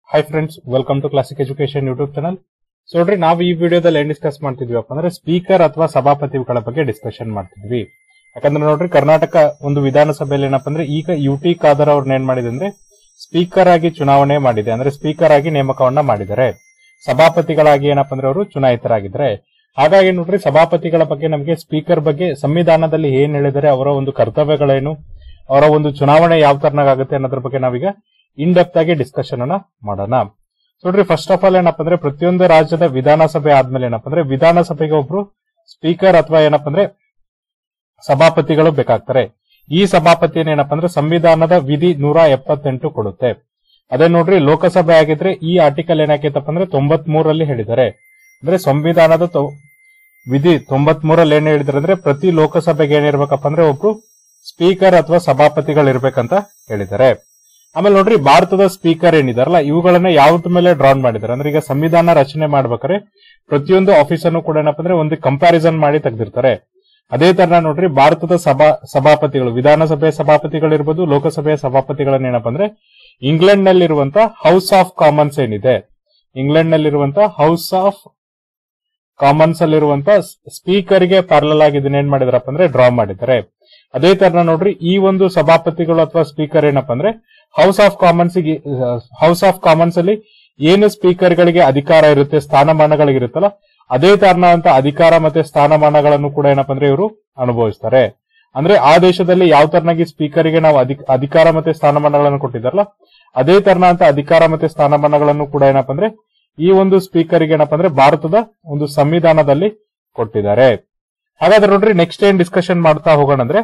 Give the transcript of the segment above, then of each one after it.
hi friends welcome to classic education YouTube channel so ನೋಡ್ರಿ ನಾವು ಈ ವಿಡಿಯೋದಲ್ಲಿ ಏನ್ ಡಿಸ್ಕಸ್ ಮಾಡ್ತಿದ್ವಿಪ್ಪ ಅಂದ್ರೆ ಸ್ಪೀಕರ್ ಅಥವಾ ಸಭಾಪತಿಗಳ ಬಗ್ಗೆ ಡಿಸ್ಕಷನ್ ಮಾಡ್ತಿದ್ವಿ ಯಾಕಂದ್ರೆ ನೋಡ್ರಿ ಕರ್ನಾಟಕ ಒಂದು ವಿಧಾನಸಭೆಯಲ್ಲಿ ಏನಪ್ಪ ಅಂದ್ರೆ ಈಗ ಯು ಟಿ ಖಾದರ್ ಅವ್ರನ್ನ ಏನ್ ಮಾಡಿದೆ ಅಂದ್ರೆ ಸ್ಪೀಕರ್ ಆಗಿ ಚುನಾವಣೆ ಮಾಡಿದೆ ಅಂದ್ರೆ ಸ್ಪೀಕರ್ ಆಗಿ ನೇಮಕವನ್ನ ಮಾಡಿದ್ದಾರೆ ಸಭಾಪತಿಗಳಾಗಿ ಏನಪ್ಪ ಅಂದ್ರೆ ಅವರು ಚುನಾಯಿತರಾಗಿದ್ದಾರೆ ಹಾಗಾಗಿ ನೋಡ್ರಿ ಸಭಾಪತಿಗಳ ಬಗ್ಗೆ ನಮಗೆ ಸ್ಪೀಕರ್ ಬಗ್ಗೆ ಸಂವಿಧಾನದಲ್ಲಿ ಏನ್ ಹೇಳಿದರೆ ಅವರ ಒಂದು ಕರ್ತವ್ಯಗಳೇನು ಅವರ ಒಂದು ಚುನಾವಣೆ ಯಾವ ತರನಾಗುತ್ತೆ ಅನ್ನೋದ್ರ ಬಗ್ಗೆ ನಾವೀಗ ಇನ್ ಡೆಪ್ತ್ ಆಗಿ ಡಿಸ್ಕಷನ್ ಅನ್ನ ಮಾಡೋಣ ನೋಡ್ರಿ ಫಸ್ಟ್ ಆಫ್ ಆಲ್ ಏನಪ್ಪ ಅಂದ್ರೆ ಪ್ರತಿಯೊಂದು ರಾಜ್ಯದ ವಿಧಾನಸಭೆ ಆದ್ಮೇಲೆ ಏನಪ್ಪ ಅಂದ್ರೆ ವಿಧಾನಸಭೆಗೆ ಒಬ್ರು ಸ್ಪೀಕರ್ ಅಥವಾ ಏನಪ್ಪ ಅಂದ್ರೆ ಸಭಾಪತಿಗಳು ಬೇಕಾಗ್ತಾರೆ ಈ ಸಭಾಪತಿ ಏನಪ್ಪ ಅಂದ್ರೆ ಸಂವಿಧಾನದ ವಿಧಿ ನೂರ ಎಪ್ಪತ್ತೆಂಟು ಕೊಡುತ್ತೆ ಅದೇ ನೋಡ್ರಿ ಲೋಕಸಭೆ ಆಗಿದ್ರೆ ಈ ಆರ್ಟಿಕಲ್ ಏನಾಕೈತಪ್ಪ ಅಂದ್ರೆ ತೊಂಬತ್ ಮೂರಲ್ಲಿ ಹೇಳಿದ್ದಾರೆ ಅಂದ್ರೆ ಸಂವಿಧಾನದ ತೊ- ವಿಧಿ ತೊಂಬತ್ ಮೂರಲ್ಲಿ ಏನ್ ಹೇಳಿದಾರೆ ಅಂದ್ರೆ ಪ್ರತಿ ಲೋಕಸಭೆಗೆ ಏನಿರ್ಬೇಕಪ್ಪ ಅಂದ್ರೆ ಒಬ್ರು ಸ್ಪೀಕರ್ ಅಥವಾ ಸಭಾಪತಿಗಳು ಇರ್ಬೇಕಂತ ಹೇಳಿದ್ದಾರೆ ಆಮೇಲೆ ನೋಡ್ರಿ ಭಾರತದ ಸ್ಪೀಕರ್ ಏನಿದಾರಲ್ಲ ಇವುಗಳನ್ನ ಯಾವ್ದ ಮೇಲೆ ಡ್ರಾನ್ ಮಾಡಿದ್ದಾರೆ ಅಂದ್ರೆ ಈಗ ಸಂವಿಧಾನ ರಚನೆ ಮಾಡ್ಬೇಕಾದ್ರೆ ಪ್ರತಿಯೊಂದು ಆಫೀಸ್ ಅನ್ನು ಕೂಡ ಏನಪ್ಪ ಅಂದ್ರೆ ಒಂದು ಕಂಪ್ಯಾರಿಸನ್ ಮಾಡಿ ತೆಗೆದಿರ್ತಾರೆ ಅದೇ ತರ ನೋಡ್ರಿ ಭಾರತದ ಸಭಾ ಸಭಾಪತಿಗಳು ವಿಧಾನಸಭೆ ಸಭಾಪತಿಗಳಿರ್ಬೋದು ಲೋಕಸಭೆಯ ಸಭಾಪತಿಗಳನ್ನ ಏನಪ್ಪ ಅಂದ್ರೆ ಇಂಗ್ಲೆಂಡ್ ನಲ್ಲಿರುವಂತ ಹೌಸ್ ಆಫ್ ಕಾಮನ್ಸ್ ಏನಿದೆ ಇಂಗ್ಲೆಂಡ್ ನಲ್ಲಿರುವಂತ ಹೌಸ್ ಆಫ್ ಕಾಮನ್ಸ್ ಅಲ್ಲಿರುವಂತ ಸ್ಪೀಕರ್ ಗೆ ಪ್ಯಾರಲಲ್ ಆಗಿ ಇದನ್ನ ಏನ್ ಮಾಡಿದಾರಪ್ಪ ಅಂದ್ರೆ ಡ್ರಾ ಮಾಡಿದ್ದಾರೆ ಅದೇ ತರ ನೋಡ್ರಿ ಈ ಒಂದು ಸಭಾಪತಿಗಳು ಅಥವಾ ಸ್ಪೀಕರ್ ಏನಪ್ಪ ಅಂದ್ರೆ House of Commons House of Commons ಅಲ್ಲಿ ಏನು ಸ್ಪೀಕರ್ ಗಳಿಗೆ ಅಧಿಕಾರ ಇರುತ್ತೆ ಸ್ಥಾನಮಾನಗಳಿಗಿರುತ್ತಲ್ಲ ಅದೇ ತರನಾದಂತ ಅಧಿಕಾರ ಮತ್ತೆ ಸ್ಥಾನಮಾನಗಳನ್ನು ಕೂಡ ಏನಪ್ಪ ಅಂದ್ರೆ ಇವರು ಅನುಭವಿಸ್ತಾರೆ ಅಂದ್ರೆ ಆ ದೇಶದಲ್ಲಿ ಯಾವ ತರನಾಗಿ ಸ್ಪೀಕರ್ ಗೆ ನಾವು ಅಧಿಕ- ಅಧಿಕಾರ ಮತ್ತೆ ಸ್ಥಾನಮಾನಗಳನ್ನು ಕೊಟ್ಟಿದ್ದಾರಲ್ಲ ಅದೇ ತರನಾದಂತ ಅಧಿಕಾರ ಮತ್ತೆ ಸ್ಥಾನಮಾನಗಳನ್ನು ಕೂಡ ಏನಪ್ಪ ಅಂದ್ರೆ ಈ ಒಂದು ಸ್ಪೀಕರ್ ಗೆ ಏನಪ್ಪ ಅಂದ್ರೆ ಭಾರತದ ಒಂದು ಸಂವಿಧಾನದಲ್ಲಿ ಕೊಟ್ಟಿದ್ದಾರೆ ಹಾಗಾದ್ರೆ ನೋಡ್ರಿ ನೆಕ್ಸ್ಟ್ ಏನ್ ಡಿಸ್ಕಷನ್ ಮಾಡ್ತಾ ಹೋಗೋಣ ಅಂದ್ರೆ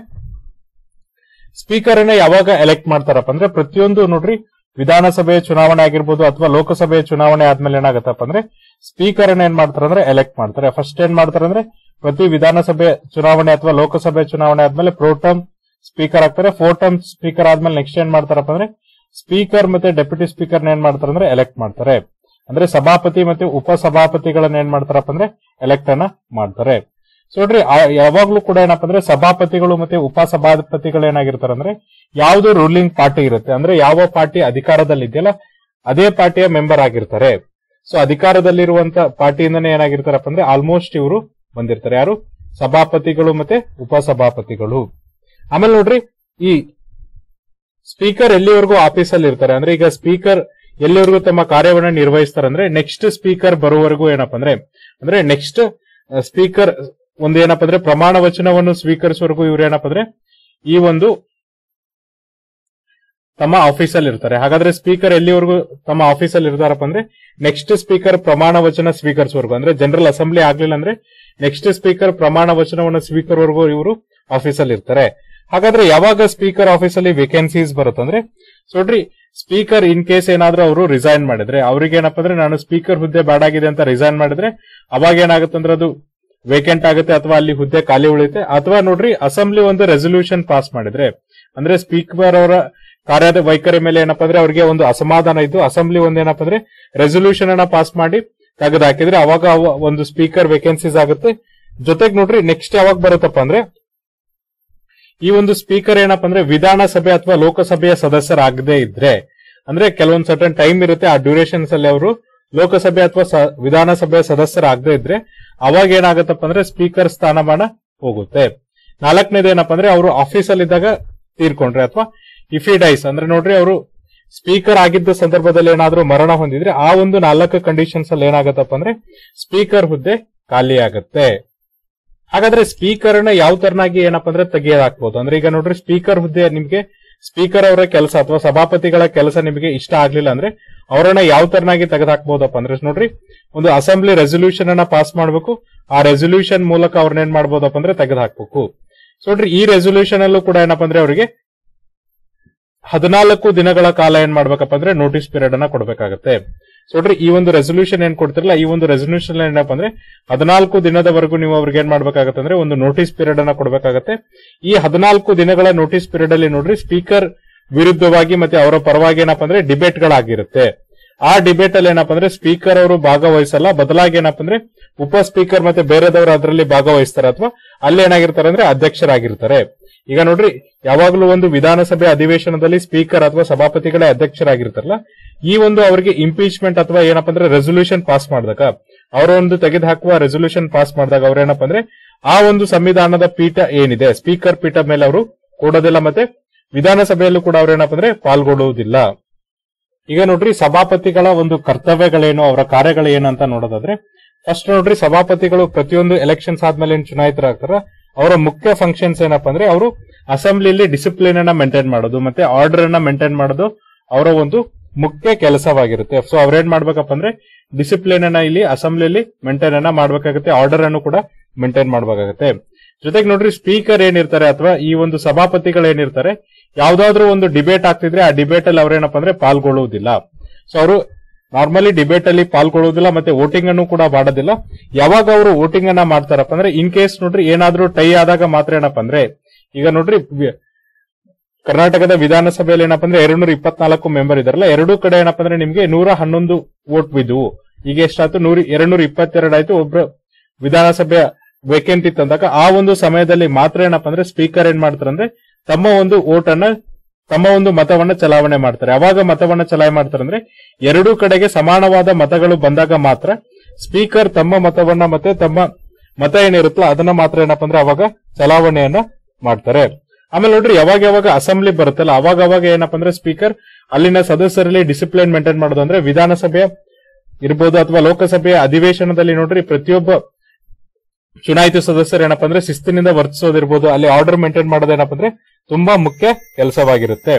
ಸ್ಪೀಕರ್ ಅನ್ನ ಯಾವಾಗ ಎಲೆಕ್ಟ್ ಮಾಡ್ತಾರಪ್ಪ ಅಂದ್ರೆ ಪ್ರತಿಯೊಂದು ನೋಡ್ರಿ ವಿಧಾನಸಭೆಯ ಚುನಾವಣೆ ಆಗಿರ್ಬೋದು ಅಥವಾ ಲೋಕಸಭೆಯ ಚುನಾವಣೆ ಆದ್ಮೇಲೆ ಏನಾಗತ್ತಪ್ಪ ಅಂದ್ರೆ ಸ್ಪೀಕರ್ ಅನ್ನ ಏನ್ ಮಾಡ್ತಾರೆ ಅಂದ್ರೆ ಎಲೆಕ್ಟ್ ಮಾಡ್ತಾರೆ ಫಸ್ಟ್ ಏನ್ ಮಾಡ್ತಾರೆ ಅಂದ್ರೆ ಪ್ರತಿ ವಿಧಾನಸಭೆ ಚುನಾವಣೆ ಅಥವಾ ಲೋಕಸಭೆ ಚುನಾವಣೆ ಆದ್ಮೇಲೆ ಪ್ರೋಟಮ್ ಸ್ಪೀಕರ್ ಆಗ್ತಾರೆ ಫೋರ್ ಟರ್ಮ್ ಸ್ಪೀಕರ್ ಆದ್ಮೇಲೆ ನೆಕ್ಸ್ಟ್ ಏನ್ ಮಾಡ್ತಾರಪ್ಪ ಅಂದ್ರೆ ಸ್ಪೀಕರ್ ಮತ್ತೆ ಡೆಪ್ಯೂಟಿ ಸ್ಪೀಕರ್ ಏನ್ ಮಾಡ್ತಾರೆ ಅಂದ್ರೆ ಎಲೆಕ್ಟ್ ಮಾಡ್ತಾರೆ ಅಂದ್ರೆ ಸಭಾಪತಿ ಮತ್ತೆ ಉಪ ಸಭಾಪತಿಗಳನ್ನ ಏನ್ ಮಾಡ್ತಾರಪ್ಪ ಅಂದ್ರೆ ಎಲೆಕ್ಟ್ ಅನ್ನ ಮಾಡ್ತಾರೆ ಸೊ ನೋಡ್ರಿ ಆ- ಯಾವಾಗ್ಲೂ ಕೂಡ ಏನಪ್ಪ ಅಂದ್ರೆ ಸಭಾಪತಿಗಳು ಮತ್ತೆ ಉಪ ಸಭಾಪತಿಗಳು ಏನಾಗಿರ್ತಾರೆ ಅಂದ್ರೆ ಯಾವ್ದು ರೂಲಿಂಗ್ ಪಾರ್ಟಿ ಇರುತ್ತೆ ಅಂದ್ರೆ ಯಾವ ಪಾರ್ಟಿ ಅಧಿಕಾರದಲ್ಲಿ ಇದೆಯಲ್ಲ ಅದೇ ಪಾರ್ಟಿಯ ಮೆಂಬರ್ ಆಗಿರ್ತಾರೆ ಸೊ ಅಧಿಕಾರದಲ್ಲಿರುವಂತ ಪಾರ್ಟಿಯಿಂದನೇ ಏನಾಗಿರ್ತಾರಪ್ಪ ಅಂದ್ರೆ ಆಲ್ಮೋಸ್ಟ್ ಇವರು ಬಂದಿರ್ತಾರೆ ಯಾರು ಸಭಾಪತಿಗಳು ಮತ್ತೆ ಉಪ ಸಭಾಪತಿಗಳು ಆಮೇಲೆ ನೋಡ್ರಿ ಈ ಸ್ಪೀಕರ್ ಎಲ್ಲಿವರೆಗೂ ಆಫೀಸಲ್ಲಿ ಇರ್ತಾರೆ ಅಂದ್ರೆ ಈಗ ಸ್ಪೀಕರ್ ಎಲ್ಲಿವರೆಗೂ ತಮ್ಮ ಕಾರ್ಯವನ್ನ ನಿರ್ವಹಿಸ್ತಾರೆ ಅಂದ್ರೆ ನೆಕ್ಸ್ಟ್ ಸ್ಪೀಕರ್ ಬರುವವರೆಗೂ ಏನಪ್ಪ ಅಂದ್ರೆ ಅಂದ್ರೆ ನೆಕ್ಸ್ಟ್ ಸ್ಪೀಕರ್ ಒಂದು ಏನಪ್ಪ ಅಂದ್ರೆ ಪ್ರಮಾಣ ವಚನವನ್ನು ಸ್ವೀಕರಿಸುವವರೆಗೂ ಇವ್ರು ಏನಪ್ಪ ಅಂದ್ರೆ ಈ ಒಂದು ತಮ್ಮ ಆಫೀಸಲ್ಲಿ ಇರ್ತಾರೆ ಹಾಗಾದ್ರೆ ಸ್ಪೀಕರ್ ಎಲ್ಲಿವರೆಗೂ ತಮ್ಮ ಆಫೀಸಲ್ಲಿ ಇರ್ತಾರಪ್ಪ ಅಂದ್ರೆ ನೆಕ್ಸ್ಟ್ ಸ್ಪೀಕರ್ ಪ್ರಮಾಣ ವಚನ ಸ್ವೀಕರಿಸುವವರೆಗೂ ಅಂದ್ರೆ ಜನರಲ್ ಅಸೆಂಬ್ಲಿ ಆಗ್ಲಿಲ್ಲ ಅಂದ್ರೆ ನೆಕ್ಸ್ಟ್ ಸ್ಪೀಕರ್ ಪ್ರಮಾಣ ವಚನವನ್ನು ಸ್ವೀಕರಿವರೆಗೂ ಇವರು ಆಫೀಸಲ್ಲಿ ಇರ್ತಾರೆ ಹಾಗಾದ್ರೆ ಯಾವಾಗ ಸ್ಪೀಕರ್ ಆಫೀಸಲ್ಲಿ ವೇಕೆನ್ಸೀಸ್ ಬರುತ್ತಂದ್ರೆ ಸೊ ನೋಡ್ರಿ ಸ್ಪೀಕರ್ ಇನ್ ಕೇಸ್ ಏನಾದ್ರೂ ಅವರು ರಿಸೈನ್ ಮಾಡಿದ್ರೆ ಅವ್ರಿಗೆ ಏನಪ್ಪ ಅಂದ್ರೆ ನಾನು ಸ್ಪೀಕರ್ ಹುದ್ದೆ ಬೇಡಾಗಿದೆ ಅಂತ ರಿಸೈನ್ ಮಾಡಿದ್ರೆ ಅವಾಗ ಏನಾಗುತ್ತೆ ಅಂದ್ರೆ ಅದು ವೇಕೆಂಟ್ ಆಗುತ್ತೆ ಅಥವಾ ಅಲ್ಲಿ ಹುದ್ದೆ ಖಾಲಿ ಉಳಿಯುತ್ತೆ ಅಥವಾ ನೋಡ್ರಿ ಅಸೆಂಬ್ಲಿ ಒಂದು ರೆಸೊಲ್ಯೂಷನ್ ಪಾಸ್ ಮಾಡಿದ್ರೆ ಅಂದ್ರೆ ಸ್ಪೀಕರ್ ಅವರ ಕಾರ್ಯದ ವೈಖರಿ ಮೇಲೆ ಏನಪ್ಪಾ ಅಂದ್ರೆ ಅವರಿಗೆ ಒಂದು ಅಸಮಾಧಾನ ಇದ್ದು ಅಸೆಂಬ್ಲಿ ಒಂದ್ ಏನಪ್ಪಾ ಅಂದ್ರೆ ರೆಸೊಲ್ಯೂಷನ್ ಅನ್ನ ಪಾಸ್ ಮಾಡಿ ತೆಗೆದು ಹಾಕಿದ್ರೆ ಅವಾಗ ಅವ- ಒಂದು ಸ್ಪೀಕರ್ ವೇಕೆನ್ಸೀಸ್ ಆಗುತ್ತೆ ಜೊತೆಗೆ ನೋಡ್ರಿ ನೆಕ್ಸ್ಟ್ ಯಾವಾಗ ಬರುತ್ತಪ್ಪ ಅಂದ್ರೆ ಈ ಒಂದು ಸ್ಪೀಕರ್ ಏನಪ್ಪಾ ಅಂದ್ರೆ ವಿಧಾನಸಭೆ ಅಥವಾ ಲೋಕಸಭೆಯ ಸದಸ್ಯರಾಗದೇ ಇದ್ರೆ ಅಂದ್ರೆ ಕೆಲವೊಂದು ಸರ್ಟನ್ ಟೈಮ್ ಇರುತ್ತೆ ಆ ಡ್ಯೂರೇಷನ್ಸ್ ಅಲ್ಲಿ ಅವರು ಲೋಕಸಭೆ ಅಥವಾ ಸ- ವಿಧಾನಸಭೆಯ ಸದಸ್ಯರಾಗದೇ ಇದ್ರೆ ಅವಾಗ ಏನಾಗುತ್ತಪ್ಪ ಅಂದ್ರೆ ಸ್ಪೀಕರ್ ಸ್ಥಾನಮಾನ ಹೋಗುತ್ತೆ ನಾಲ್ಕನೇದು ಏನಪ್ಪಾ ಅಂದ್ರೆ ಅವರು ಆಫೀಸಲ್ಲಿ ಇದ್ದಾಗ ತೀರ್ಕೊಂಡ್ರೆ ಅಥವಾ ಇಫಿಡೈಸ್ ಅಂದ್ರೆ ನೋಡ್ರಿ ಅವರು ಸ್ಪೀಕರ್ ಆಗಿದ್ದ ಸಂದರ್ಭದಲ್ಲಿ ಏನಾದ್ರೂ ಮರಣ ಹೊಂದಿದ್ರೆ ಆ ಒಂದು ನಾಲ್ಕು ಕಂಡೀಷನ್ಸ್ ಅಲ್ಲಿ ಏನಾಗತ್ತಪ್ಪ ಅಂದ್ರೆ ಸ್ಪೀಕರ್ ಹುದ್ದೆ ಖಾಲಿ ಆಗುತ್ತೆ ಹಾಗಾದ್ರೆ ಸ್ಪೀಕರ್ ನ ಯಾವ ತರನಾಗಿ ಏನಪ್ಪಾ ಅಂದ್ರೆ ತೆಗೆಯಲಾಕ್ಬಹುದು ಅಂದ್ರೆ ಈಗ ನೋಡ್ರಿ ಸ್ಪೀಕರ್ ಹುದ್ದೆ ನಿಮ್ಗೆ ಸ್ಪೀಕರ್ ಅವರ ಕೆಲಸ ಅಥವಾ ಸಭಾಪತಿಗಳ ಕೆಲಸ ನಿಮಗೆ ಇಷ್ಟ ಆಗ್ಲಿಲ್ಲ ಅಂದ್ರೆ ಅವರನ್ನ ಯಾವ ತರನಾಗಿ ತೆಗೆದಾಕ್ಬಹುದಪ್ಪ ಅಂದ್ರೆ ನೋಡ್ರಿ ಒಂದು ಅಸೆಂಬ್ಲಿ ರೆಸೊಲ್ಯೂಷನ್ ಅನ್ನ ಪಾಸ್ ಮಾಡಬೇಕು ಆ ರೆಸೊಲ್ಯೂಷನ್ ಮೂಲಕ ಅವ್ರನ್ನ ಏನ್ ಮಾಡ್ಬೋದಪ್ಪ ಅಂದ್ರೆ ತೆಗೆದಾಕ್ಬೇಕು ಸೊ ನೋಡ್ರಿ ಈ ರೆಸೊಲ್ಯೂಷನ್ ಅಲ್ಲೂ ಕೂಡ ಏನಪ್ಪಾ ಅಂದ್ರೆ ಅವರಿಗೆ ಹದಿನಾಲ್ಕು ದಿನಗಳ ಕಾಲ ಏನ್ ಮಾಡ್ಬೇಕಪ್ಪ ಅಂದ್ರೆ ನೋಟಿಸ್ ಪೀರಿಯಡ್ ಅನ್ನ ಕೊಡ್ಬೇಕಾಗತ್ತೆ ಸೊ ನೋಡ್ರಿ ಈ ಒಂದು ರೆಸೊಲ್ಯೂಷನ್ ಏನ್ ಕೊಡ್ತಿರಲ್ಲ ಈ ಒಂದು ರೆಸೊಲ್ಯೂಷನ್ ಏನಪ್ಪ ಅಂದ್ರೆ ಹದಿನಾಲ್ಕು ದಿನದವರೆಗೂ ನೀವು ಅವ್ರಿಗೆ ಏನ್ ಮಾಡ್ಬೇಕಾಗತ್ತೆ ಅಂದ್ರೆ ಒಂದು ನೋಟಿಸ್ ಪೀರಿಯಡ್ ಅನ್ನ ಕೊಡ್ಬೇಕಾಗತ್ತೆ ಈ ಹದಿನಾಲ್ಕು ದಿನಗಳ ನೋಟಿಸ್ ಪೀರಿಯಡ್ ಅಲ್ಲಿ ನೋಡ್ರಿ ಸ್ಪೀಕರ್ ವಿರುದ್ಧವಾಗಿ ಮತ್ತೆ ಅವರ ಪರವಾಗಿ ಏನಪ್ಪ ಅಂದ್ರೆ ಡಿಬೇಟ್ ಗಳಾಗಿರುತ್ತೆ ಆ ಡಿಬೇಟ್ ಅಲ್ಲಿ ಏನಪ್ಪ ಅಂದ್ರೆ ಸ್ಪೀಕರ್ ಅವರು ಭಾಗವಹಿಸಲ್ಲ ಬದಲಾಗಿ ಏನಪ್ಪ ಅಂದ್ರೆ ಉಪ ಸ್ಪೀಕರ್ ಮತ್ತೆ ಬೇರೆದವರು ಅದರಲ್ಲಿ ಭಾಗವಹಿಸ್ತಾರೆ ಅಥವಾ ಅಲ್ಲಿ ಏನಾಗಿರ್ತಾರೆ ಅಂದ್ರೆ ಅಧ್ಯಕ್ಷರಾಗಿರ್ತಾರೆ ಈಗ ನೋಡ್ರಿ ಯಾವಾಗಲೂ ಒಂದು ವಿಧಾನಸಭೆ ಅಧಿವೇಶನದಲ್ಲಿ ಸ್ಪೀಕರ್ ಅಥವಾ ಸಭಾಪತಿಗಳೇ ಅಧ್ಯಕ್ಷರಾಗಿರ್ತಾರಲ್ಲ ಈ ಒಂದು ಅವರಿಗೆ ಇಂಪೀಚ್ಮೆಂಟ್ ಅಥವಾ ಏನಪ್ಪಾ ಅಂದ್ರೆ ರೆಸೊಲ್ಯೂಷನ್ ಪಾಸ್ ಮಾಡಿದಾಗ ಅವರ ಒಂದು ತೆಗೆದುಹಾಕುವ ರೆಸೊಲ್ಯೂಷನ್ ಪಾಸ್ ಮಾಡಿದಾಗ ಅವ್ರು ಏನಪ್ಪಾ ಅಂದ್ರೆ ಆ ಒಂದು ಸಂವಿಧಾನದ ಪೀಠ ಏನಿದೆ ಸ್ಪೀಕರ್ ಪೀಠ ಮೇಲೆ ಅವರು ಕೊಡೋದಿಲ್ಲ ಮತ್ತೆ ವಿಧಾನಸಭೆಯಲ್ಲೂ ಕೂಡ ಅವ್ರು ಏನಪ್ಪಾ ಅಂದ್ರೆ ಪಾಲ್ಗೊಳ್ಳುವುದಿಲ್ಲ ಈಗ ನೋಡ್ರಿ ಸಭಾಪತಿಗಳ ಒಂದು ಕರ್ತವ್ಯಗಳೇನು ಅವರ ಕಾರ್ಯಗಳೇನು ಅಂತ ನೋಡೋದಾದ್ರೆ ಫಸ್ಟ್ ನೋಡ್ರಿ ಸಭಾಪತಿಗಳು ಪ್ರತಿಯೊಂದು ಎಲೆಕ್ಷನ್ಸ್ ಆದ್ಮೇಲೆ ಏನ್ ಚುನಾಯಿತರಾಗ್ತಾರ ಅವರ ಮುಖ್ಯ ಫಂಕ್ಷನ್ಸ್ ಏನಪ್ಪಾ ಅಂದ್ರೆ ಅವರು ಅಸೆಂಬ್ಲಿಯಲ್ಲಿ ಡಿಸಿಪ್ಲಿನ್ ಅನ್ನ ಮೇಂಟೈನ್ ಮಾಡೋದು ಮತ್ತೆ ಆರ್ಡರ್ ಅನ್ನ ಮೇಂಟೈನ್ ಮಾಡೋದು ಅವರ ಒಂದು ಮುಖ್ಯ ಕೆಲಸವಾಗಿರುತ್ತೆ ಸೊ ಅವ್ರೇನ್ ಮಾಡ್ಬೇಕಪ್ಪ ಅಂದ್ರೆ ಡಿಸಿಪ್ಲಿನ್ ಅನ್ನ ಇಲ್ಲಿ ಅಸೆಂಬ್ಲಿಯಲ್ಲಿ ಮೇಂಟೈನ್ ಅನ್ನ ಮಾಡ್ಬೇಕಾಗುತ್ತೆ ಆರ್ಡರ್ ಅನ್ನು ಕೂಡ ಮೇಂಟೈನ್ ಮಾಡ್ಬೇಕಾಗುತ್ತೆ ಜೊತೆಗೆ ನೋಡ್ರಿ ಸ್ಪೀಕರ್ ಏನಿರ್ತಾರೆ ಅಥವಾ ಈ ಒಂದು ಸಭಾಪತಿಗಳು ಏನಿರ್ತಾರೆ ಯಾವ್ದಾದ್ರು ಒಂದು ಡಿಬೇಟ್ ಆಗ್ತಿದ್ರೆ ಆ ಡಿಬೇಟ್ ಅಲ್ಲಿ ಅವ್ರೇನಪ್ಪ ಅಂದ್ರೆ ಪಾಲ್ಗೊಳ್ಳುವುದಿಲ್ಲ ಸೊ ಅವರು ನಾರ್ಮಲಿ ಡಿಬೇಟ್ ಅಲ್ಲಿ ಪಾಲ್ಗೊಳ್ಳುವುದಿಲ್ಲ ಮತ್ತೆ ವೋಟಿಂಗ್ ಅನ್ನು ಕೂಡ ಮಾಡೋದಿಲ್ಲ ಯಾವಾಗ ಅವರು ವೋಟಿಂಗ್ ಅನ್ನ ಮಾಡ್ತಾರಪ್ಪ ಅಂದ್ರೆ ಇನ್ ಕೇಸ್ ನೋಡ್ರಿ ಏನಾದ್ರೂ ಟೈ ಆದಾಗ ಮಾತ್ರ ಏನಪ್ಪ ಅಂದ್ರೆ ಈಗ ನೋಡ್ರಿ ವಿ- ಕರ್ನಾಟಕದ ವಿಧಾನಸಭೆಯಲ್ಲಿ ಏನಪ್ಪ ಅಂದ್ರೆ ಎರಡ್ನೂರ ಇಪ್ಪತ್ನಾಲ್ಕು ಮೆಂಬರ್ ಇದಾರಲ್ಲ ಎರಡೂ ಕಡೆ ಏನಪ್ಪ ಅಂದ್ರೆ ನಿಮ್ಗೆ ನೂರ ಹನ್ನೊಂದು ವೋಟ್ ಬಿದ್ದುವು ಈಗ ಎಷ್ಟಾಯ್ತು ನೂರ ಎರಡ್ನೂರ ಇಪ್ಪತ್ತೆರಡು ಆಯ್ತು ಒಬ್ರು ವಿಧಾನಸಭೆ ವೇಕೆಂಟ್ ಇತ್ತು ಅಂದಾಗ ಆ ಒಂದು ಸಮಯದಲ್ಲಿ ಮಾತ್ರ ಏನಪ್ಪ ಅಂದ್ರೆ ಸ್ಪೀಕರ್ ಏನ್ ಮಾಡ್ತಾರೆ ಅಂದ್ರೆ ತಮ್ಮ ಒಂದು ವೋಟ್ ಅನ್ನ ತಮ್ಮ ಒಂದು ಮತವನ್ನ ಚಲಾವಣೆ ಮಾಡ್ತಾರೆ ಅವಾಗ ಮತವನ್ನ ಚಲಾವಣೆ ಮಾಡ್ತಾರೆ ಅಂದ್ರೆ ಎರಡೂ ಕಡೆಗೆ ಸಮಾನವಾದ ಮತಗಳು ಬಂದಾಗ ಮಾತ್ರ ಸ್ಪೀಕರ್ ತಮ್ಮ ಮತವನ್ನ ಮತ್ತೆ ತಮ್ಮ ಮತ ಏನಿರುತ್ತಲ್ಲ ಅದನ್ನ ಮಾತ್ರ ಏನಪ್ಪ ಅಂದ್ರೆ ಅವಾಗ ಚಲಾವಣೆಯನ್ನ ಮಾಡ್ತಾರೆ ಆಮೇಲೆ ನೋಡ್ರಿ ಯಾವಾಗ ಯಾವಾಗ ಅಸೆಂಬ್ಲಿ ಬರುತ್ತಲ್ಲ ಅವಾಗ ಅವಾಗ ಏನಪ್ಪ ಅಂದ್ರೆ ಸ್ಪೀಕರ್ ಅಲ್ಲಿನ ಸದಸ್ಯರಲ್ಲಿ ಡಿಸಿಪ್ಲಿನ್ ಮೇಂಟೈನ್ ಮಾಡೋದು ಅಂದ್ರೆ ವಿಧಾನಸಭೆ ಇರ್ಬೋದು ಅಥವಾ ಲೋಕಸಭೆಯ ಅಧಿವೇಶನದಲ್ಲಿ ನೋಡ್ರಿ ಪ್ರತಿಯೊಬ್ಬ ಚುನಾಯಿತ ಸದಸ್ಯರು ಏನಪ್ಪ ಅಂದ್ರೆ ಶಿಸ್ತಿನಿಂದ ವರ್ತಿಸೋದಿರ್ಬೋದು ಅಲ್ಲಿ ಆರ್ಡರ್ ಮೇಂಟೈನ್ ಮಾಡೋದೇನಪ್ಪ ಅಂದ್ರೆ ತುಂಬಾ ಮುಖ್ಯ ಕೆಲಸವಾಗಿರುತ್ತೆ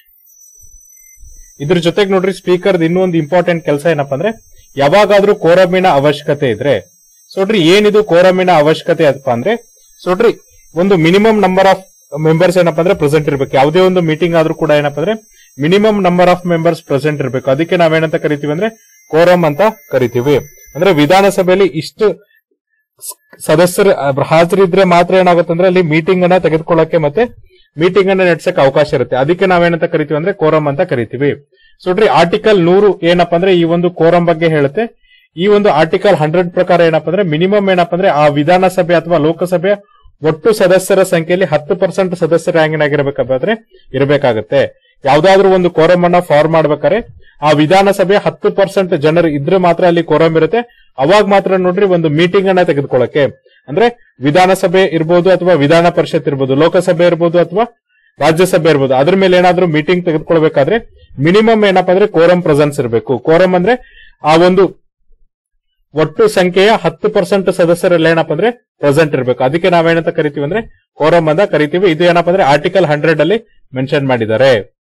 ಇದ್ರ ಜೊತೆಗೆ ನೋಡ್ರಿ ಸ್ಪೀಕರ್ ಇನ್ನೊಂದು ಇಂಪಾರ್ಟೆಂಟ್ ಕೆಲಸ ಏನಪ್ಪ ಅಂದ್ರೆ ಯಾವಾಗಾದ್ರೂ ಕೋರಮಿನ ಅವಶ್ಯಕತೆ ಇದ್ರೆ ಸೊ ನೋಡ್ರಿ ಏನಿದು ಕೋರಮಿನ ಅವಶ್ಯಕತೆ ಅಪ್ಪ ಅಂದ್ರೆ ಸೊ ನೋಡ್ರಿ ಒಂದು ಮಿನಿಮಮ್ ನಂಬರ್ ಆಫ್ ಮೆಂಬರ್ಸ್ ಏನಪ್ಪ ಅಂದ್ರೆ ಪ್ರೆಸೆಂಟ್ ಇರ್ಬೇಕು ಯಾವುದೇ ಒಂದು ಮೀಟಿಂಗ್ ಆದ್ರೂ ಕೂಡ ಏನಪ್ಪ ಅಂದ್ರೆ minimum number of members present ಇರ್ಬೇಕು ಅದಕ್ಕೆ ನಾವೇನಂತ ಕರಿತೀವಿ ಅಂದ್ರೆ ಕೋರಮ್ ಅಂತ ಕರಿತೀವಿ ಅಂದ್ರೆ ವಿಧಾನಸಭೆಯಲ್ಲಿ ಇಷ್ಟು ಸದಸ್ಯರು ಹಾಜರಿದ್ರೆ ಮಾತ್ರ ಏನಾಗುತ್ತೆ ಅಂದ್ರೆ ಅಲ್ಲಿ ಮೀಟಿಂಗ್ ಅನ್ನ ತೆಗೆದುಕೊಳ್ಳಕ್ಕೆ ಮತ್ತೆ ಮೀಟಿಂಗ್ ಅನ್ನ ನಡೆಸಕ್ಕೆ ಅವಕಾಶ ಇರುತ್ತೆ ಅದಕ್ಕೆ ನಾವೇನಂತ ಕರಿತೀವಿ ಅಂದ್ರೆ ಕೋರಮ್ ಅಂತ ಕರಿತೀವಿ ಸೊ ನೋಡ್ರಿ ಆರ್ಟಿಕಲ್ ನೂರು ಏನಪ್ಪ ಅಂದ್ರೆ ಈ ಒಂದು ಕೋರಮ್ ಬಗ್ಗೆ ಹೇಳುತ್ತೆ ಈ ಒಂದು ಆರ್ಟಿಕಲ್ ಹಂಡ್ರೆಡ್ ಪ್ರಕಾರ ಏನಪ್ಪ ಅಂದ್ರೆ ಮಿನಿಮಮ್ ಏನಪ್ಪ ಅಂದ್ರೆ ಆ ವಿಧಾನಸಭೆ ಅಥವಾ ಲೋಕಸಭೆಯ ಒಟ್ಟು ಸದಸ್ಯರ ಸಂಖ್ಯೆಯಲ್ಲಿ ಹತ್ತು ಪರ್ಸೆಂಟ್ ಸದಸ್ಯರ ಆಗಿರಬೇಕಾದ್ರೆ ಇರಬೇಕಾಗುತ್ತೆ ಯಾವ್ದಾದ್ರು ಒಂದು ಕೋರಮ್ ಅನ್ನ ಫಾರ್ಮ್ ಮಾಡ್ಬೇಕಾದ್ರೆ ಆ ವಿಧಾನಸಭೆ ಹತ್ತು ಪರ್ಸೆಂಟ್ ಜನರು ಇದ್ರೆ ಮಾತ್ರ ಅಲ್ಲಿ ಕೋರಮ್ ಇರುತ್ತೆ ಅವಾಗ ಮಾತ್ರ ನೋಡ್ರಿ ಒಂದು ಮೀಟಿಂಗ್ ಅನ್ನ ತೆಗೆದುಕೊಳ್ಳಕ್ಕೆ ಅಂದ್ರೆ ವಿಧಾನಸಭೆ ಇರ್ಬೋದು ಅಥವಾ ವಿಧಾನ ಪರಿಷತ್ ಇರ್ಬೋದು ಲೋಕಸಭೆ ಇರ್ಬೋದು ಅಥವಾ ರಾಜ್ಯಸಭೆ ಇರ್ಬೋದು ಅದ್ರ ಮೇಲೆ ಏನಾದ್ರೂ ಮೀಟಿಂಗ್ ತೆಗೆದುಕೊಳ್ಬೇಕಾದ್ರೆ ಮಿನಿಮಮ್ ಏನಪ್ಪಾ ಅಂದ್ರೆ ಕೋರಂ ಪ್ರೆಸೆನ್ಸ್ ಇರಬೇಕು ಕೋರಂ ಅಂದ್ರೆ ಆ ಒಂದು ಒಟ್ಟು ಸಂಖ್ಯೆಯ ಹತ್ತು ಪರ್ಸೆಂಟ್ ಸದಸ್ಯರಲ್ಲಿ ಏನಪ್ಪ ಅಂದ್ರೆ ಪ್ರೆಸೆಂಟ್ ಇರಬೇಕು ಅದಕ್ಕೆ ನಾವೇನಂತ ಕರಿತೀವಿ ಅಂದ್ರೆ ಕೋರಂ ಅಂತ ಕರಿತೀವಿ ಇದು ಏನಪ್ಪ ಅಂದ್ರೆ ಆರ್ಟಿಕಲ್ ಹಂಡ್ರೆಡ್ ಅಲ್ಲಿ ಮೆನ್ಷನ್ ಮಾಡಿದ್ದಾರೆ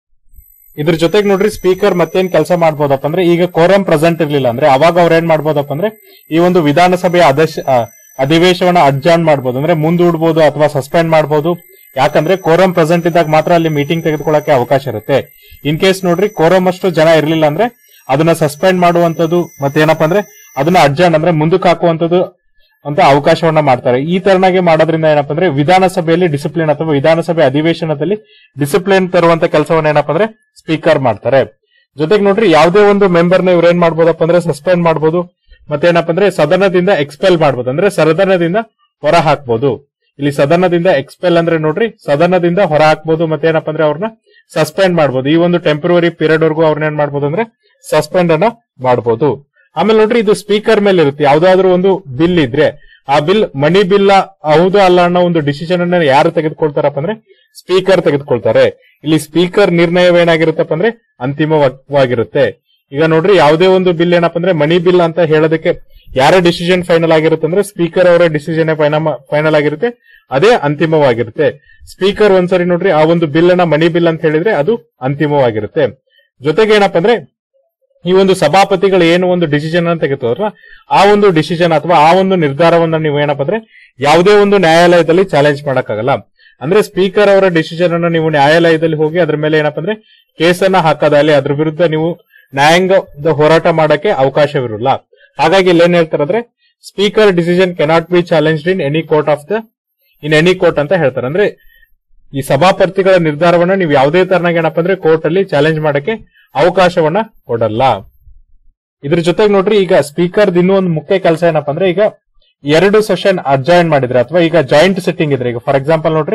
ಇದ್ರ ಜೊತೆಗೆ ನೋಡ್ರಿ ಸ್ಪೀಕರ್ ಮತ್ತೇನ್ ಕೆಲಸ ಮಾಡ್ಬೋದಪ್ಪ ಅಂದ್ರೆ ಈಗ ಕೋರಂ ಪ್ರೆಸೆಂಟ್ ಇರ್ಲಿಲ್ಲ ಅಂದ್ರೆ ಅವಾಗ ಅವ್ರ ಏನ್ ಮಾಡ್ಬೋದಪ್ಪ ಅಂದ್ರೆ ಈ ಒಂದು ವಿಧಾನಸಭೆಯ ಆದೇಶ ಆ, ಅಧಿವೇಶನ ಅಡ್ಜಾರ್ನ್ ಮಾಡ್ಬೋದು ಅಂದ್ರೆ ಮುಂದೂಡ್ಬೋದು ಅಥವಾ ಸಸ್ಪೆಂಡ್ ಮಾಡ್ಬೋದು ಯಾಕಂದ್ರೆ ಕೋರಂ ಪ್ರೆಸೆಂಟ್ ಇದ್ದಾಗ ಮಾತ್ರ ಅಲ್ಲಿ ಮೀಟಿಂಗ್ ತೆಗೆದುಕೊಳ್ಳಕ್ಕೆ ಅವಕಾಶ ಇರುತ್ತೆ ಇನ್ ಕೇಸ್ ನೋಡ್ರಿ ಕೋರಂ ಅಷ್ಟು ಜನ ಇರ್ಲಿಲ್ಲ ಅಂದ್ರೆ ಅದನ್ನ ಸಸ್ಪೆಂಡ್ ಮಾಡುವಂತದ್ದು ಮತ್ತೇನಪ್ಪ ಅಂದ್ರೆ ಅದನ್ನ ಅಡ್ಜಾರ್ನ್ ಅಂದ್ರೆ ಮುಂದಕ್ಕೆ ಹಾಕುವಂತದ್ದು ಅಂತ ಅವಕಾಶವನ್ನ ಮಾಡ್ತಾರೆ ಈ ತರನಾಗಿ ಮಾಡೋದ್ರಿಂದ ಏನಪ್ಪ ಅಂದ್ರೆ ವಿಧಾನಸಭೆಯಲ್ಲಿ ಡಿಸಿಪ್ಲಿನ್ ಅಥವಾ ವಿಧಾನಸಭೆ ಅಧಿವೇಶನದಲ್ಲಿ ಡಿಸಿಪ್ಲಿನ್ ತರುವಂತ ಕೆಲಸವನ್ನ ಏನಪ್ಪ ಅಂದ್ರೆ ಸ್ಪೀಕರ್ ಮಾಡ್ತಾರೆ ಜೊತೆಗೆ ನೋಡ್ರಿ ಯಾವುದೇ ಒಂದು ಮೆಂಬರ್ ನ ಇವ್ರೇನ್ ಮಾಡ್ಬೋದಪ್ಪ ಅಂದ್ರೆ ಸಸ್ಪೆಂಡ್ ಮಾಡ್ಬೋದು ಮತ್ತೇನಪ್ಪ ಅಂದ್ರೆ ಸದನದಿಂದ ಎಕ್ಸ್ಪೆಲ್ ಮಾಡ್ಬೋದು ಅಂದ್ರೆ ಸದನದಿಂದ ಹೊರ ಹಾಕ್ಬೋದು ಇಲ್ಲಿ ಸದನದಿಂದ ಎಕ್ಸ್ಪೆಲ್ ಅಂದ್ರೆ ನೋಡ್ರಿ ಸದನದಿಂದ ಹೊರ ಹಾಕ್ಬೋದು ಮತ್ತೇನಪ್ಪ ಅಂದ್ರೆ ಅವ್ರನ್ನ ಸಸ್ಪೆಂಡ್ ಮಾಡ್ಬೋದು ಈ ಒಂದು ಟೆಂಪರರಿ ಪೀರಿಯಡ್ ವರ್ಗೂ ಅವ್ರನ್ನ ಏನ್ ಮಾಡ್ಬೋದು ಅಂದ್ರೆ ಸಸ್ಪೆಂಡ್ ಅನ್ನ ಮಾಡ್ಬೋದು ಆಮೇಲೆ ನೋಡ್ರಿ ಇದು ಸ್ಪೀಕರ್ ಮೇಲೆ ಇರುತ್ತೆ ಯಾವ್ದಾದ್ರು ಒಂದು ಬಿಲ್ ಇದ್ರೆ ಆ ಬಿಲ್ ಮನಿ ಬಿಲ್ ಹೌದು ಅಲ್ಲ ಅನ್ನೋ ಒಂದು ಡಿಸಿಷನ್ ಅನ್ನ ಯಾರು ತೆಗೆದುಕೊಳ್ತಾರಪ್ಪ ಅಂದ್ರೆ ಸ್ಪೀಕರ್ ತೆಗೆದುಕೊಳ್ತಾರೆ ಇಲ್ಲಿ ಸ್ಪೀಕರ್ ನಿರ್ಣಯವೇನಾಗಿರುತ್ತಪ್ಪ ಅಂದ್ರೆ ಅಂತಿಮವಾಗಿರುತ್ತೆ ಈಗ ನೋಡ್ರಿ ಯಾವುದೇ ಒಂದು ಬಿಲ್ ಏನಪ್ಪ ಅಂದ್ರೆ ಮನಿ ಬಿಲ್ ಅಂತ ಹೇಳೋದಕ್ಕೆ ಯಾರ ಡಿಸಿಷನ್ ಫೈನಲ್ ಆಗಿರುತ್ತೆ ಅಂದ್ರೆ ಸ್ಪೀಕರ್ ಅವರ ಡಿಸಿಷನ್ ಫೈನಲ್ ಆಗಿರುತ್ತೆ ಅದೇ ಅಂತಿಮವಾಗಿರುತ್ತೆ ಸ್ಪೀಕರ್ ಒಂದ್ಸರಿ ನೋಡ್ರಿ ಆ ಒಂದು ಬಿಲ್ ಅನ್ನ ಮನಿ ಬಿಲ್ ಅಂತ ಹೇಳಿದ್ರೆ ಅದು ಅಂತಿಮವಾಗಿರುತ್ತೆ ಜೊತೆಗೆ ಏನಪ್ಪ ಅಂದ್ರೆ ಈ ಒಂದು ಸಭಾಪತಿಗಳು ಏನು ಒಂದು ಡಿಸಿಷನ್ ಅನ್ನು ತೆಗೆದುಕೋದ್ರ ಆ ಒಂದು ಡಿಸಿಷನ್ ಅಥವಾ ಆ ಒಂದು ನಿರ್ಧಾರವನ್ನ ನೀವು ಏನಪ್ಪ ಅಂದ್ರೆ ಯಾವುದೇ ಒಂದು ನ್ಯಾಯಾಲಯದಲ್ಲಿ ಚಾಲೆಂಜ್ ಮಾಡಕ್ಕಾಗಲ್ಲ ಅಂದ್ರೆ ಸ್ಪೀಕರ್ ಅವರ ಡಿಸಿಷನ್ ಅನ್ನ ನೀವು ನ್ಯಾಯಾಲಯದಲ್ಲಿ ಹೋಗಿ ಅದ್ರ ಮೇಲೆ ಏನಪ್ಪ ಅಂದ್ರೆ ಕೇಸನ್ನ ಹಾಕೋದಾಗಲಿ ಅದ್ರ ವಿರುದ್ಧ ನೀವು ನ್ಯಾಯಾಂಗದ ಹೋರಾಟ ಮಾಡಕ್ಕೆ ಅವಕಾಶವಿರಲ್ಲ ಹಾಗಾಗಿ ಇಲ್ಲಿ ಏನ್ ಹೇಳ್ತಾರೆ ಅಂದ್ರೆ speaker decision cannot be challenged in any court of the in any court ಅಂತ ಹೇಳ್ತಾರೆ ಅಂದ್ರೆ ಈ ಸಭಾಪತಿಗಳ ನಿರ್ಧಾರವನ್ನ ನೀವು ಯಾವುದೇ ತರನಾಗಿ ಏನಪ್ಪ ಅಂದ್ರೆ ಕೋರ್ಟ್ ಅಲ್ಲಿ ಚಾಲೆಂಜ್ ಮಾಡಕ್ಕೆ ಅವಕಾಶವನ್ನ ಕೊಡಲ್ಲ ಇದ್ರ ಜೊತೆಗೆ ನೋಡ್ರಿ ಈಗ ಸ್ಪೀಕರ್ ಇನ್ನೂ ಒಂದು ಮುಖ್ಯ ಕೆಲಸ ಏನಪ್ಪ ಅಂದ್ರೆ ಈಗ ಎರಡು ಸೆಷನ್ ಅಡ್ಜಾಯಿನ್ ಮಾಡಿದ್ರೆ ಅಥವಾ ಈಗ ಜಾಯಿಂಟ್ ಸಿಟ್ಟಿಂಗ್ ಇದ್ರೆ ಈಗ ಫಾರ್ ಎಕ್ಸಾಂಪಲ್ ನೋಡ್ರಿ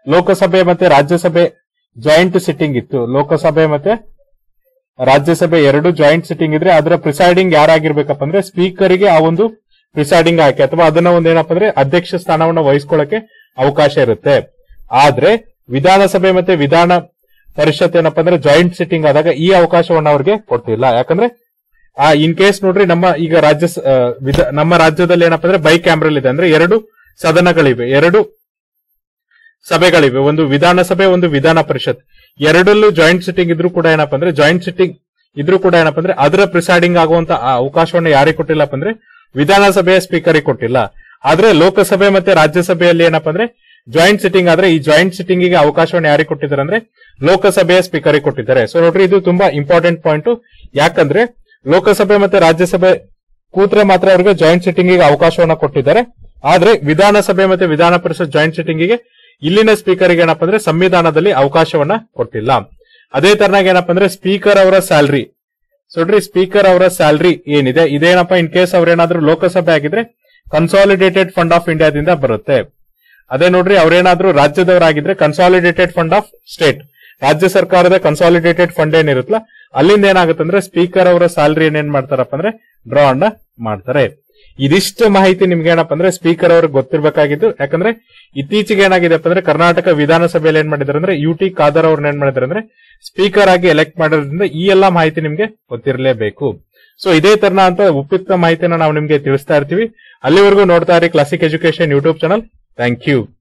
ಲೋಕಸಭೆ ಮತ್ತೆ ರಾಜ್ಯಸಭೆ ಜಾಯಿಂಟ್ ಸಿಟ್ಟಿಂಗ್ ಇತ್ತು ಲೋಕಸಭೆ ಮತ್ತೆ ರಾಜ್ಯಸಭೆ ಎರಡು ಜಾಯಿಂಟ್ ಸಿಟ್ಟಿಂಗ್ ಇದ್ರೆ ಅದರ ಪ್ರಿಸೈಡಿಂಗ್ ಯಾರಾಗಿರ್ಬೇಕಪ್ಪ ಅಂದ್ರೆ ಸ್ಪೀಕರ್ಗೆ ಆ ಒಂದು ಪ್ರಿಸೈಡಿಂಗ್ ಆಯ್ಕೆ ಅಥವಾ ಅದನ್ನ ಒಂದು ಏನಪ್ಪ ಅಂದ್ರೆ ಅಧ್ಯಕ್ಷ ಸ್ಥಾನವನ್ನ ವಹಿಸ್ಕೊಳ್ಳಕ್ಕೆ ಅವಕಾಶ ಇರುತ್ತೆ ಆದ್ರೆ ವಿಧಾನಸಭೆ ಮತ್ತೆ ವಿಧಾನ ಪರಿಷತ್ ಏನಪ್ಪ ಅಂದ್ರೆ ಜಾಯಿಂಟ್ ಸಿಟ್ಟಿಂಗ್ ಆದಾಗ ಈ ಅವಕಾಶವನ್ನ ಅವ್ರಿಗೆ ಕೊಡ್ತಿಲ್ಲ ಯಾಕಂದ್ರೆ ಆ ಇನ್ ಕೇಸ್ ನೋಡ್ರಿ ನಮ್ಮ ಈಗ ರಾಜ್ಯ ಸ- ಆ, ವಿಧ- ನಮ್ಮ ರಾಜ್ಯದಲ್ಲಿ ಏನಪ್ಪ ಅಂದ್ರೆ ಬೈ ಕ್ಯಾಮ್ರಲ್ ಇದೆ ಅಂದ್ರೆ ಎರಡು ಸದನಗಳಿವೆ ಎರಡು ಸಭೆಗಳಿವೆ ಒಂದು ವಿಧಾನಸಭೆ ಒಂದು ವಿಧಾನ ಪರಿಷತ್ ಎರಡಲ್ಲೂ ಜಾಯಿಂಟ್ ಸಿಟ್ಟಿಂಗ್ ಇದ್ರೂ ಕೂಡ ಏನಪ್ಪ ಅಂದ್ರೆ ಜಾಯಿಂಟ್ ಸಿಟ್ಟಿಂಗ್ ಇದ್ರೂ ಕೂಡ ಏನಪ್ಪ ಅಂದ್ರೆ ಅದರ ಪ್ರಿಸೈಡಿಂಗ್ ಆಗುವಂತ ಆ ಅವಕಾಶವನ್ನು ಯಾರಿಗೆ ಕೊಟ್ಟಿಲ್ಲಪ್ಪ ಅಂದ್ರೆ ವಿಧಾನಸಭೆಯ ಸ್ಪೀಕರಿಗೆ ಕೊಟ್ಟಿಲ್ಲ ಆದ್ರೆ ಲೋಕಸಭೆ ಮತ್ತೆ ರಾಜ್ಯಸಭೆಯಲ್ಲಿ ಏನಪ್ಪ ಅಂದ್ರೆ ಜಾಯಿಂಟ್ ಸಿಟ್ಟಿಂಗ್ ಆದ್ರೆ ಈ ಜಾಯಿಂಟ್ ಸಿಟ್ಟಿಂಗ್ ಗೆ ಅವಕಾಶವನ್ನು ಯಾರಿಗೆ ಕೊಟ್ಟಿದ್ದಾರೆ ಅಂದ್ರೆ ಲೋಕಸಭೆಯ ಸ್ಪೀಕರಿಗೆ ಕೊಟ್ಟಿದ್ದಾರೆ ಸೊ ನೋಡ್ರಿ ಇದು ತುಂಬಾ ಇಂಪಾರ್ಟೆಂಟ್ ಪಾಯಿಂಟ್ ಯಾಕಂದ್ರೆ ಲೋಕಸಭೆ ಮತ್ತೆ ರಾಜ್ಯಸಭೆ ಕೂತ್ರೆ ಮಾತ್ರ ಅವರಿಗೆ ಜಾಯಿಂಟ್ ಸಿಟ್ಟಿಂಗ್ ಗೆ ಅವಕಾಶವನ್ನ ಕೊಟ್ಟಿದ್ದಾರೆ ಆದ್ರೆ ವಿಧಾನಸಭೆ ಮತ್ತೆ ವಿಧಾನ ಪರಿಷತ್ ಜಾಯಿಂಟ್ ಸಿಟ್ಟಿಂಗ್ ಗೆ ಇಲ್ಲಿನ ಸ್ಪೀಕರ್ ಗೆ ಏನಪ್ಪ ಅಂದ್ರೆ ಸಂವಿಧಾನದಲ್ಲಿ ಅವಕಾಶವನ್ನ ಕೊಟ್ಟಿಲ್ಲ ಅದೇ ತರನಾಗಿ ಏನಪ್ಪ ಅಂದ್ರೆ ಸ್ಪೀಕರ್ ಅವರ ಸ್ಯಾಲ್ರಿ ಸೊ ನೋಡ್ರಿ ಸ್ಪೀಕರ್ ಅವರ ಸ್ಯಾಲ್ರಿ ಏನಿದೆ ಇದೇನಪ್ಪ ಇನ್ ಕೇಸ್ ಅವ್ರೇನಾದ್ರೂ ಲೋಕಸಭೆ ಆಗಿದ್ರೆ ಕನ್ಸಾಲಿಡೇಟೆಡ್ ಫಂಡ್ ಆಫ್ ಇಂಡಿಯಾದಿಂದ ಬರುತ್ತೆ ಅದೇ ನೋಡ್ರಿ ಅವ್ರೇನಾದ್ರೂ ರಾಜ್ಯದವರಾಗಿದ್ರೆ ಕನ್ಸಾಲಿಡೇಟೆಡ್ ಫಂಡ್ ಆಫ್ ಸ್ಟೇಟ್ ರಾಜ್ಯ ಸರ್ಕಾರದ ಕನ್ಸಾಲಿಡೇಟೆಡ್ ಫಂಡ್ ಏನಿರುತ್ತಲ್ಲ ಅಲ್ಲಿಂದ ಏನಾಗುತ್ತೆ ಅಂದ್ರೆ ಸ್ಪೀಕರ್ ಅವರ ಸ್ಯಾಲ್ರಿ ಏನೇನ್ ಮಾಡ್ತಾರಪ್ಪ ಅಂದ್ರೆ ಡ್ರಾ ಅನ್ನ ಮಾಡ್ತಾರೆ ಇದಿಷ್ಟು ಮಾಹಿತಿ ನಿಮ್ಗೆ ಏನಪ್ಪ ಅಂದ್ರೆ ಸ್ಪೀಕರ್ ಅವ್ರಿಗೆ ಗೊತ್ತಿರ್ಬೇಕಾಗಿದ್ದು ಯಾಕಂದ್ರೆ ಇತ್ತೀಚೆಗೆ ಏನಾಗಿದೆ ಅಂದ್ರೆ ಕರ್ನಾಟಕ ವಿಧಾನಸಭೆಯಲ್ಲಿ ಏನ್ ಮಾಡಿದಾರೆ ಅಂದ್ರೆ ಯು ಟಿ ಖಾದರ್ ಅವ್ರನ್ನ ಏನ್ ಮಾಡಿದಾರೆ ಅಂದ್ರೆ ಸ್ಪೀಕರ್ ಆಗಿ ಎಲೆಕ್ಟ್ ಮಾಡೋದ್ರಿಂದ ಈ ಎಲ್ಲಾ ಮಾಹಿತಿ ನಿಮ್ಗೆ ಗೊತ್ತಿರಲೇಬೇಕು ಸೊ ಇದೇ ತರನ ಅಂತ ಉಪಯುಕ್ತ ಮಾಹಿತಿನ ನಾವು ನಿಮ್ಗೆ ತಿಳಿಸ್ತಾ ಇರ್ತೀವಿ ಅಲ್ಲಿವರೆಗೂ ನೋಡ್ತಾ ಇರಿ classic education YouTube channel thank you